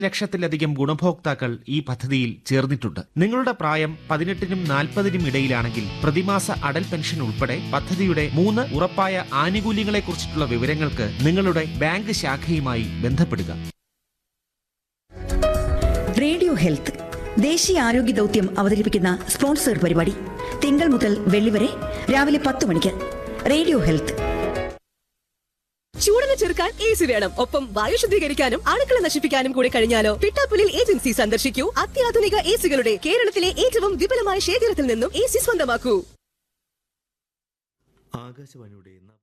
ലക്ഷത്തിലധികം ഗുണഭോക്താക്കൾ ഈ പദ്ധതിയിൽ ചേർന്നിട്ടുണ്ട് നിങ്ങളുടെ പ്രായം പതിനെട്ടിനും നാൽപ്പതിനും ഇടയിലാണെങ്കിൽ പ്രതിമാസ അടൽ പെൻഷൻ ഉൾപ്പെടെ പദ്ധതിയുടെ മൂന്ന് ഉറപ്പായ ആനുകൂല്യങ്ങളെക്കുറിച്ചിട്ടുള്ള വിവരങ്ങൾക്ക് നിങ്ങളുടെ ബാങ്ക് ശാഖയുമായി ബന്ധപ്പെടുക റേഡിയോ ഹെൽത്ത് ദേശീയ ആരോഗ്യ ദൗത്യം അവതരിപ്പിക്കുന്ന സ്പോൺസർ പരിപാടി തിങ്കൾ മുതൽ വെള്ളി വരെ രാവിലെ പത്ത് മണിക്ക് റേഡിയോ ഹെൽത്ത് ചൂടിനെ ചെറുക്കാൻ എ സി വേണം ഒപ്പം വായു ശുദ്ധീകരിക്കാനും അണുക്കളെ നശിപ്പിക്കാനും കൂടി കഴിഞ്ഞാലോ പിട്ടാപ്പുലിൽ ഏജൻസി സന്ദർശിക്കൂ അത്യാധുനിക എ സികളുടെ കേരളത്തിലെ ഏറ്റവും വിപുലമായ ശേഖരത്തിൽ നിന്നും എ സി സ്വന്തമാക്കൂ ആകാശവാണിയുടെ